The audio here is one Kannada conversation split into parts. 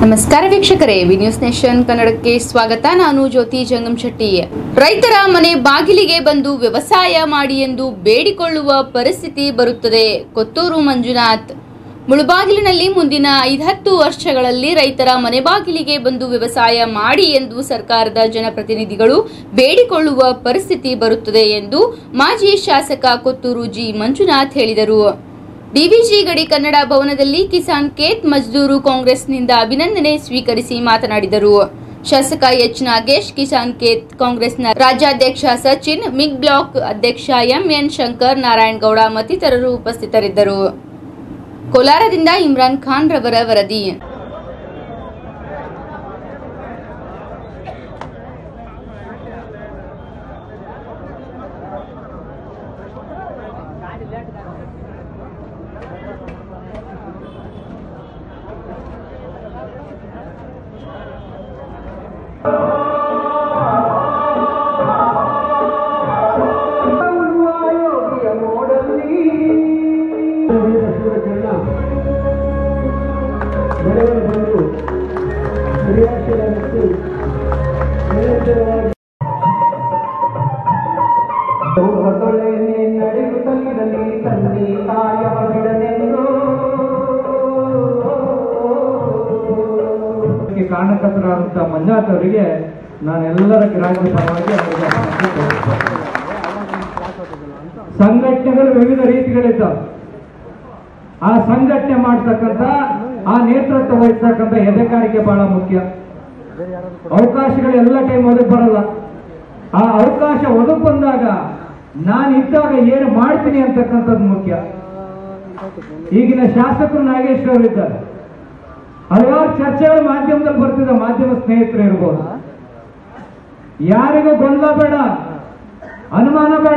ನಮಸ್ಕಾರ ವೀಕ್ಷಕರೇ ವಿ ನ್ಯೂಸ್ ನೇಷನ್ ಕನ್ನಡಕ್ಕೆ ಸ್ವಾಗತ ನಾನು ಜ್ಯೋತಿ ಜಂಗಮ್ ಶೆಟ್ಟಿ ರೈತರ ಮನೆ ಬಾಗಿಲಿಗೆ ಬಂದು ವ್ಯವಸಾಯ ಮಾಡಿ ಎಂದು ಬೇಡಿಕೊಳ್ಳುವ ಪರಿಸ್ಥಿತಿ ಬರುತ್ತದೆ ಕೊತ್ತೂರು ಮಂಜುನಾಥ್ ಮುಳುಬಾಗಿಲಿನಲ್ಲಿ ಮುಂದಿನ ಐದತ್ತು ವರ್ಷಗಳಲ್ಲಿ ರೈತರ ಮನೆ ಬಾಗಿಲಿಗೆ ಬಂದು ವ್ಯವಸಾಯ ಮಾಡಿ ಎಂದು ಸರ್ಕಾರದ ಜನಪ್ರತಿನಿಧಿಗಳು ಬೇಡಿಕೊಳ್ಳುವ ಪರಿಸ್ಥಿತಿ ಬರುತ್ತದೆ ಎಂದು ಮಾಜಿ ಶಾಸಕ ಕೊತ್ತೂರು ಜಿ ಮಂಜುನಾಥ್ ಹೇಳಿದರು ಡಿವಿಜಿ ಗಡಿ ಕನ್ನಡ ಭವನದಲ್ಲಿ ಕಿಸಾನ್ ಕೇತ್ ಮಜ್ದೂರು ಕಾಂಗ್ರೆಸ್ನಿಂದ ಅಭಿನಂದನೆ ಸ್ವೀಕರಿಸಿ ಮಾತನಾಡಿದರು ಶಾಸಕ ಎಚ್ ನಾಗೇಶ್ ಕಿಸಾನ್ ಕೇತ್ ಕಾಂಗ್ರೆಸ್ನ ರಾಜ್ಯಾಧ್ಯಕ್ಷ ಸಚಿನ್ ಮಿಗ್ ಬ್ಲಾಕ್ ಅಧ್ಯಕ್ಷ ಎಂಎನ್ ಶಂಕರ್ ನಾರಾಯಣಗೌಡ ಮತ್ತಿತರರು ಉಪಸ್ಥಿತರಿದ್ದರು ಕೋಲಾರದಿಂದ ಇಮ್ರಾನ್ ಖಾನ್ ರವರ ವರದಿ ಬೆಳೆಗಳು ಬಂದು ಕ್ರಿಯಾಶೀಲಮತ್ತು ನಿರಂತರವಾಗಿ ಹೊಸೊಳೆ ನಡೆಯುತ್ತಲಿರಲಿ ತಂದೆ ಕಾಯವ ಬಿಡನೆಂದು ಇದಕ್ಕೆ ಕಾರಣಕರ್ತರಾದಂತಹ ಮಂಜಾತ್ ಅವರಿಗೆ ನಾನೆಲ್ಲರ ಗ್ರಾಹಕ ಪರವಾಗಿ ಅವರಿಗೆ ಅಭಿನಂದನೆ ತೋರಿಸ್ತೇನೆ. ಸಂಘಟನೆಗಳು ವಿವಿಧ ರೀತಿಗಳಿದ್ದಾವೆ ಆ ಸಂಘಟನೆ ಮಾಡ್ತಕ್ಕಂಥ ಆ ನೇತೃತ್ವ ವಹಿಸ್ತಕ್ಕಂಥ ಎದೆಕಾರಿಕೆ ಬಹಳ ಮುಖ್ಯ ಅವಕಾಶಗಳು ಎಲ್ಲ ಟೈಮ್ ಒದಗಿ ಬರಲ್ಲ ಆ ಅವಕಾಶ ಒದಗಿ ಬಂದಾಗ ನಾನು ಇದ್ದಾಗ ಏನು ಮಾಡ್ತೀನಿ ಅಂತಕ್ಕಂಥದ್ದು ಮುಖ್ಯ ಈಗಿನ ಶಾಸಕರು ನಾಗೇಶ್ ಅವರು ಇದ್ದಾರೆ ಹಲವಾರು ಚರ್ಚೆಗಳು ಮಾಧ್ಯಮದಲ್ಲಿ ಬರ್ತಿದೆ ಮಾಧ್ಯಮ ಸ್ನೇಹಿತರು ಇರ್ಬೋದು ಯಾರಿಗೂ ಗೊಂದಲ ಬೇಡ ಅನುಮಾನ ಬೇಡ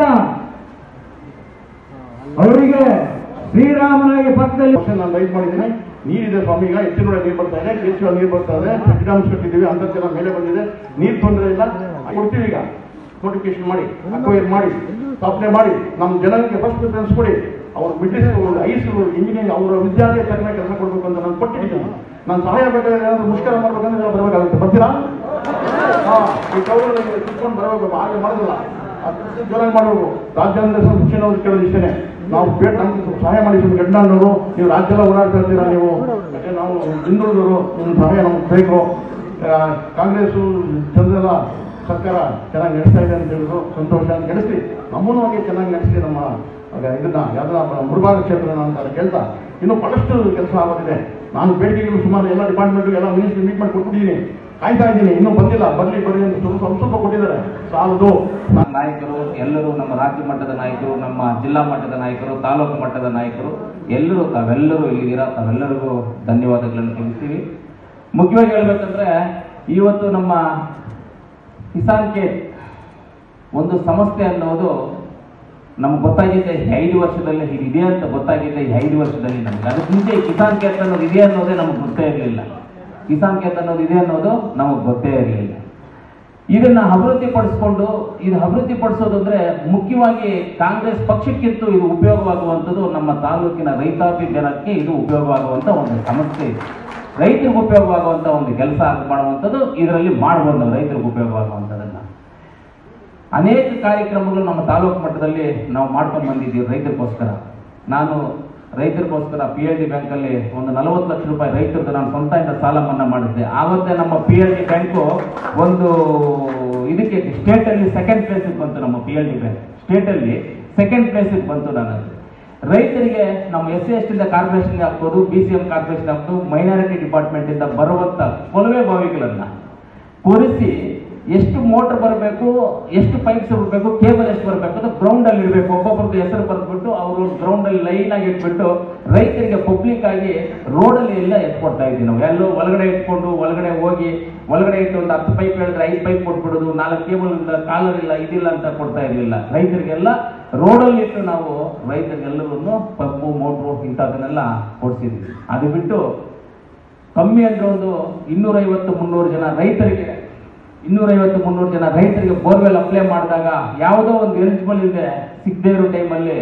ಅವರಿಗೆ ಶ್ರೀರಾಮನಾಗಿ ಪಕ್ಕದಲ್ಲಿ ವರ್ಷ ನಾನು ಲೈಟ್ ಮಾಡಿದ್ದೀನಿ ನೀರಿದೆ ಸ್ವಾಮಿ ಈಗ ಎತ್ತಿನೊಳಗೆ ನೀರು ಬರ್ತಾ ಇದೆ ಕೇಶವ ನೀರು ಬರ್ತಾ ಇದೆ ಗಿಡಾಂಶ ಕಟ್ಟಿದ್ದೀವಿ ಅಂತರ್ಜಲ ಮೇಲೆ ಬಂದಿದೆ ನೀರು ತೊಂದರೆ ಇಲ್ಲ ಕೊಡ್ತೀವಿ ಈಗ ನೋಟಿಫಿಕೇಶನ್ ಮಾಡಿ ಅಕ್ವೈರ್ ಮಾಡಿ ಸ್ಥಾಪನೆ ಮಾಡಿ ನಮ್ಮ ಜನರಿಗೆ ಫಸ್ಟ್ ಪ್ರಿಫರೆನ್ಸ್ ಕೊಡಿ ಅವ್ರ ಮಿಡ್ಲಿಸ್ಗಳು ಐಸ್ಗಳು ಇಂಜಿನಿಯರಿಂಗ್ ಅವರ ವಿದ್ಯಾರ್ಥಿ ತಕ್ಕ ಕೆಲಸ ಕೊಡಬೇಕು ಅಂತ ನಾನು ಕೊಟ್ಟಿದ್ದೀನಿ ನಾನು ಸಹಾಯ ಬೇಕಾದ್ರೆ ಏನಾದ್ರು ಮುಷ್ಕರ ಮಾಡ್ಬೇಕಂದ್ರೆ ನೀವು ಬರಬೇಕಾಗುತ್ತೆ ಬರ್ತೀರಾ ಹಾ ಈ ಕೌರವರಿಗೆ ತಿಳ್ಕೊಂಡು ಬರಬೇಕು ಹಾಗೆ ಮಾಡೋದಿಲ್ಲ ಅದು ಜೋರಾಗಿ ಮಾಡಬೇಕು ರಾಜ್ಯಾಂಗ ಶಿಕ್ಷಣ ಕೇಳೋದು ಇಷ್ಟೇ ನಾವು ಬೇಡ ನಮ್ಗೆ ಸ್ವಲ್ಪ ಸಹಾಯ ಮಾಡಿ ಸ್ವಲ್ಪ ಗಂಡನವರು ನೀವು ರಾಜ್ಯ ಎಲ್ಲ ಓಡಾಡ್ತಾ ಇರ್ತೀರಾ ನೀವು ಯಾಕೆ ನಾವು ಹಿಂದುಳಿದವರು ನಿಮ್ಮ ಸಹಾಯ ನಮ್ಗೆ ಬೇಕು ಆ, ಕಾಂಗ್ರೆಸ್ಸು ಚಂದ್ರಲ್ಲ ಸರ್ಕಾರ ಚೆನ್ನಾಗಿ ನಡೆಸ್ತಾ ಇದೆ ಅಂತ ಹೇಳಿದ್ರು ಸಂತೋಷ ಅಂತ ನಡೆಸಿ ನಮ್ಮನ್ನು ಹಾಗೆ ಚೆನ್ನಾಗಿ ನಡೆಸಿ ನಮ್ಮ ಆಗ ಇದನ್ನ ಯಾವ್ದನ್ನ ಮುಳುಬಾಗ ಕ್ಷೇತ್ರನ ಅಂತ ಕೇಳ್ತಾ ಇನ್ನು ಬಹಳಷ್ಟು ಕೆಲಸ ಆಗೋದಿದೆ ನಾನು ಬೇಡಿಕೆಗಳು ಸುಮಾರು ಎಲ್ಲ ಡಿಪಾರ್ಟ್ಮೆಂಟ್ ಎಲ್ಲ ಮಿನಿಸ್ಟ್ರಿ ಮೀಟ್ ಮಾಡಿ ಕೊಟ್ಬಿಟ್ಟಿದ್ದೀನಿ ಕಾಯ್ತಾ ಇದ್ದೀನಿ ಇನ್ನೂ ಬಂದಿಲ್ಲ ಬರ್ಲಿ ಬರ್ಲಿ ಅಂತ ಸ್ವಲ್ಪ ಸ್ವಲ್ಪ ಸ್ವಲ್ಪ ಕೊಟ್ಟಿದ್ದಾರೆ ಸಾಲದು ನಮ್ಮ ನಾಯಕರು ಎಲ್ಲರೂ ನಮ್ಮ ರಾಜ್ಯ ಮಟ್ಟದ ನಾಯಕರು ನಮ್ಮ ಜಿಲ್ಲಾ ಮಟ್ಟದ ನಾಯಕರು ತಾಲೂಕು ಮಟ್ಟದ ನಾಯಕರು ಎಲ್ಲರೂ ತಾವೆಲ್ಲರೂ ಇಲ್ಲಿದ್ದೀರಾ ತಾವೆಲ್ಲರಿಗೂ ಧನ್ಯವಾದಗಳನ್ನು ತಿಳಿಸ್ತೀವಿ ಮುಖ್ಯವಾಗಿ ಹೇಳ್ಬೇಕಂದ್ರೆ ಇವತ್ತು ನಮ್ಮ ಕಿಸಾನ್ ಕೇಟ್ ಒಂದು ಸಂಸ್ಥೆ ಅನ್ನೋದು ನಮ್ಗೆ ಗೊತ್ತಾಗಿದೆ ಈ ಐದು ವರ್ಷದಲ್ಲಿ ಇದೆ ಅಂತ ಗೊತ್ತಾಗಿದೆ ಈ ಐದು ವರ್ಷದಲ್ಲಿ ನಮ್ಗೆ ಅದಕ್ಕೆ ಮುಂಚೆ ಈ ಕಿಸಾನ್ ಕೇತ್ ಅನ್ನೋದು ಇದೆ ಅನ್ನೋದೇ ನಮ್ಗೆ ಗೊತ್ತೇ ಇರಲಿಲ್ಲ ಕಿಸಾನ್ ಕೇತ್ ಅನ್ನೋದು ಇದೆ ಅನ್ನೋದು ನಮಗೆ ಗೊತ್ತೇ ಇರಲಿಲ್ಲ ಇದನ್ನ ಅಭಿವೃದ್ಧಿ ಪಡಿಸ್ಕೊಂಡು ಇದು ಅಭಿವೃದ್ಧಿ ಪಡಿಸೋದು ಅಂದ್ರೆ ಮುಖ್ಯವಾಗಿ ಕಾಂಗ್ರೆಸ್ ಪಕ್ಷಕ್ಕಿಂತ ಇದು ಉಪಯೋಗವಾಗುವಂಥದ್ದು ನಮ್ಮ ತಾಲೂಕಿನ ರೈತಾಪಿ ಜನಕ್ಕೆ ಇದು ಉಪಯೋಗವಾಗುವಂತ ಒಂದು ಸಮಸ್ಯೆ ಇದೆ ರೈತರಿಗೆ ಉಪಯೋಗವಾಗುವಂತ ಒಂದು ಕೆಲಸ ಮಾಡುವಂಥದ್ದು ಇದರಲ್ಲಿ ಮಾಡ್ಬೋದು ನಾವು ರೈತರಿಗೆ ಉಪಯೋಗವಾಗುವಂಥದ್ದನ್ನ ಅನೇಕ ಕಾರ್ಯಕ್ರಮಗಳು ನಮ್ಮ ತಾಲೂಕು ಮಟ್ಟದಲ್ಲಿ ನಾವು ಮಾಡ್ಕೊಂಡು ಬಂದಿದ್ದೀವಿ ರೈತರಿಗೋಸ್ಕರ ನಾನು ರೈತರಿಗೋಸ್ಕರ ಪಿ ಎಲ್ ಡಿ ಬ್ಯಾಂಕಲ್ಲಿ ಒಂದು ನಲವತ್ತು ಲಕ್ಷ ರೂಪಾಯಿ ರೈತರದ್ದು ನಾನು ಸ್ವಂತದಿಂದ ಸಾಲ ಮನ್ನಾ ಮಾಡಿದ್ದೆ ಆವತ್ತೇ ನಮ್ಮ ಪಿ ಎಲ್ ಡಿ ಬ್ಯಾಂಕು ಒಂದು ಇದಕ್ಕೆ ಸ್ಟೇಟಲ್ಲಿ ಸೆಕೆಂಡ್ ಪ್ಲೇಸಿಗೆ ಬಂತು ನಮ್ಮ ಪಿ ಎಲ್ ಡಿ ಬ್ಯಾಂಕ್ ಸ್ಟೇಟಲ್ಲಿ ಸೆಕೆಂಡ್ ಪ್ಲೇಸಿಗೆ ಬಂತು ನಾನು ರೈತರಿಗೆ ನಮ್ಮ ಎಸ್ ಸಿ ಎಸ್ ಟಿಂದ ಕಾರ್ಪೊರೇಷನ್ ಆಗ್ಬೋದು ಬಿ ಸಿ ಎಂ ಕಾರ್ಪೊರೇಷನ್ ಆಗ್ಬೋದು ಮೈನಾರಿಟಿ ಡಿಪಾರ್ಟ್ಮೆಂಟ್ ಇಂದ ಬರುವಂತ ಕೊಳವೆ ಬಾವಿಗಳನ್ನ ಕೊರೆಸಿ ಎಷ್ಟು ಮೋಟರ್ ಬರಬೇಕು ಎಷ್ಟು ಪೈಪ್ಸ್ ಬರಬೇಕು ಕೇಬಲ್ ಎಷ್ಟು ಬರಬೇಕು ಅಂತ ಗ್ರೌಂಡ್ ಅಲ್ಲಿ ಇಡಬೇಕು ಒಬ್ಬೊಬ್ಬರದ್ದು ಹೆಸರು ಬರೆದ್ಬಿಟ್ಟು ಅವರು ಗ್ರೌಂಡ್ ಅಲ್ಲಿ ಲೈನ್ ಆಗಿ ಇಟ್ಬಿಟ್ಟು ರೈತರಿಗೆ ಪಬ್ಲಿಕ್ ಆಗಿ ರೋಡ್ ಅಲ್ಲಿ ಎಲ್ಲ ಎತ್ಕೊಡ್ತಾ ಇದ್ವಿ ನಾವು ಎಲ್ಲೋ ಒಳಗಡೆ ಇಟ್ಕೊಂಡು ಒಳಗಡೆ ಹೋಗಿ ಒಳಗಡೆ ಇಟ್ಟು ಒಂದು ಹತ್ತು ಪೈಪ್ ಹೇಳಿದ್ರೆ ಐದು ಪೈಪ್ ಕೊಟ್ಬಿಡೋದು ನಾಲ್ಕು ಕೇಬಲ್ ಇಲ್ಲ ಕಾಲರ್ ಇಲ್ಲ ಇದಿಲ್ಲ ಅಂತ ಕೊಡ್ತಾ ಇರ್ಲಿಲ್ಲ ರೈತರಿಗೆಲ್ಲ ರೋಡಲ್ಲಿ ಇಟ್ಟು ನಾವು ರೈತರಿಗೆಲ್ಲರೂ ಪಂಪು ಮೋಟ್ರು ಇಂಥದನ್ನೆಲ್ಲ ಕೊಡ್ಸಿದ್ವಿ ಅದು ಬಿಟ್ಟು ಕಮ್ಮಿ ಅಂದ್ರೆ ಒಂದು ಇನ್ನೂರೈವತ್ತು ಮುನ್ನೂರು ಜನ ರೈತರಿಗೆ ಇನ್ನೂರೈವತ್ತು ಮುನ್ನೂರು ಜನ ರೈತರಿಗೆ ಬೋರ್ವೆಲ್ ಅಪ್ಲೈ ಮಾಡಿದಾಗ ಯಾವುದೋ ಒಂದು ಎಲಿಜಿಬಲ್ ಇದೆ ಸಿಗದೇ ಇರೋ ಟೈಮಲ್ಲಿ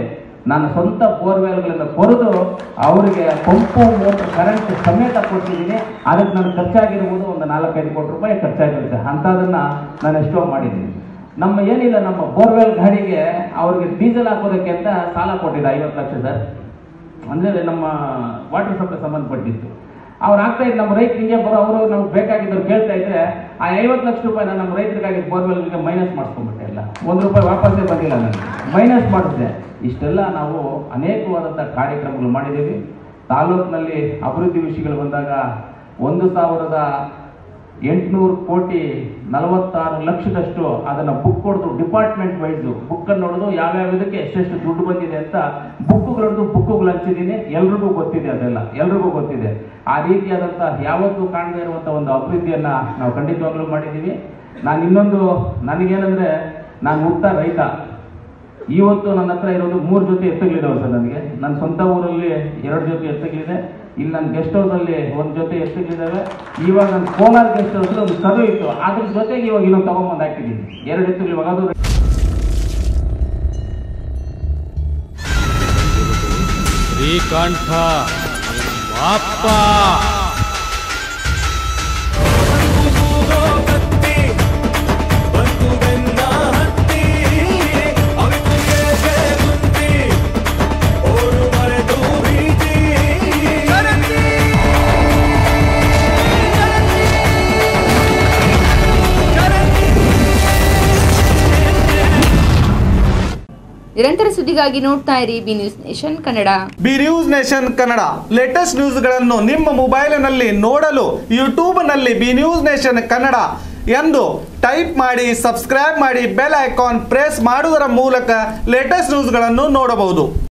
ನಾನು ಸ್ವಂತ ಬೋರ್ವೆಲ್ಗಳಿಂದ ಕೊರೆದು ಅವರಿಗೆ ಪಂಪು ಮೋಟರ್ ಕರೆಂಟ್ ಸಮೇತ ಕೊಟ್ಟಿದ್ದೀನಿ ಅದಕ್ಕೆ ನಾನು ಖರ್ಚಾಗಿರ್ಬೋದು ಒಂದು ನಾಲ್ಕೈದು ಕೋಟಿ ರೂಪಾಯಿ ಖರ್ಚಾಗಿರುತ್ತೆ ಅಂಥದನ್ನ ನಾನು ಎಷ್ಟೋ ಮಾಡಿದ್ದೀನಿ ನಮ್ಮ ಏನಿಲ್ಲ ನಮ್ಮ ಬೋರ್ವೆಲ್ ಗಾಡಿಗೆ ಅವ್ರಿಗೆ ಡೀಸೆಲ್ ಹಾಕೋದಕ್ಕೆ ಅಂತ ಸಾಲ ಕೊಟ್ಟಿದ್ದೆ ಐವತ್ತು ಲಕ್ಷ ಸರ್ ಅಂದರೆ ನಮ್ಮ ವಾಟರ್ ಸಪ್ಲೈ ಸಂಬಂಧಪಟ್ಟಿತ್ತು ಅವ್ರು ಆಗ್ತಾ ಇದ್ದು ನಮ್ಮ ರೈತ ಹಿಂಗೆ ಬರೋ ಅವರು ನಮ್ಗೆ ಬೇಕಾಗಿದ್ದವ್ರು ಕೇಳ್ತಾ ಇದ್ರೆ ಆ ಐವತ್ತು ಲಕ್ಷ ರೂಪಾಯಿ ನಾನು ನಮ್ಮ ರೈತರಿಗಾಗಿ ಬೋರ್ವೆಲ್ಗೆ ಮೈನಸ್ ಮಾಡಿಸ್ಕೊಂಡ್ಬಿಟ್ಟೆ ಎಲ್ಲ ಒಂದು ರೂಪಾಯಿ ವಾಪಸ್ಸೇ ಬಂದಿಲ್ಲ ನನಗೆ ಮೈನಸ್ ಮಾಡಿಸಿದೆ ಇಷ್ಟೆಲ್ಲ ನಾವು ಅನೇಕವಾದಂಥ ಕಾರ್ಯಕ್ರಮಗಳು ಮಾಡಿದ್ದೀವಿ ತಾಲೂಕಿನಲ್ಲಿ ಅಭಿವೃದ್ಧಿ ವಿಷಯಗಳು ಬಂದಾಗ ಒಂದು ಸಾವಿರದ ಎಂಟುನೂರು ಕೋಟಿ ನಲವತ್ತಾರು ಲಕ್ಷದಷ್ಟು ಅದನ್ನ ಬುಕ್ ಹೊಡೆದು ಡಿಪಾರ್ಟ್ಮೆಂಟ್ ವೈಸ್ ಬುಕ್ ಅನ್ನು ನೋಡೋದು ಯಾವ್ಯಾವ ಇದಕ್ಕೆ ಎಷ್ಟೆಷ್ಟು ದುಡ್ಡು ಬಂದಿದೆ ಅಂತ ಬುಕ್ಗಳದ್ದು ಬುಕ್ಗಳು ಹಂಚಿದ್ದೀನಿ ಎಲ್ರಿಗೂ ಗೊತ್ತಿದೆ ಅದೆಲ್ಲ ಎಲ್ರಿಗೂ ಗೊತ್ತಿದೆ ಆ ರೀತಿಯಾದಂಥ ಯಾವತ್ತೂ ಕಾಣದೇ ಇರುವಂಥ ಒಂದು ಅಭಿವೃದ್ಧಿಯನ್ನ ನಾವು ಖಂಡಿತವಾಗ್ಲೂ ಮಾಡಿದ್ದೀವಿ ನಾನು ಇನ್ನೊಂದು ನನಗೇನಂದ್ರೆ ನಾನು ಹುಟ್ಟ ರೈತ ಇವತ್ತು ನನ್ನ ಹತ್ರ ಇರೋದು ಮೂರು ಜೊತೆ ಎತ್ತುಗಳಿದಾವೆ ಸರ್ ನನಗೆ ನನ್ನ ಸ್ವಂತ ಊರಲ್ಲಿ ಎರಡು ಜೊತೆ ಎತ್ತುಗಳಿದೆ ಇಲ್ಲಿ ನನ್ನ ಗೆಸ್ಟ್ ಹೌಸ್ ಅಲ್ಲಿ ಒಂದು ಜೊತೆ ಎತ್ತುಗಳಿದಾವೆ ಇವಾಗ ನನ್ನ ಕೋಲಾರ ಗೆಸ್ಟ್ ಹೌಸ್ ಒಂದು ಕರು ಇತ್ತು ಅದ್ರ ಜೊತೆಗೆ ಇವಾಗ ಇನ್ನೊಂದು ತಗೊಂಬಂದು ಹಾಕಿದ್ದೀನಿ ಎರಡು ಎತ್ತುಗಳು ಇವಾಗ ಅದು ಶ್ರೀಕಂಠ ಅಪ್ಪ ನಿರಂತರ ಸುದ್ದಿಗಾಗಿ ನೋಡ್ತಾ ಇರಿ B news nation Kannada B news nation Kannada latest ನ್ಯೂಸ್ಗಳನ್ನು ನಿಮ್ಮ ಮೊಬೈಲಿನಲ್ಲಿ ನೋಡಲು ಯೂಟ್ಯೂಬ್ನಲ್ಲಿ ಬಿ ನ್ಯೂಸ್ ನೇಷನ್ ಕನ್ನಡ ಎಂದು ಟೈಪ್ ಮಾಡಿ ಸಬ್ಸ್ಕ್ರೈಬ್ ಮಾಡಿ ಬೆಲ್ ಐಕಾನ್ ಪ್ರೆಸ್ ಮಾಡುವುದರ ಮೂಲಕ ಲೇಟೆಸ್ಟ್ ನ್ಯೂಸ್ಗಳನ್ನು ನೋಡಬಹುದು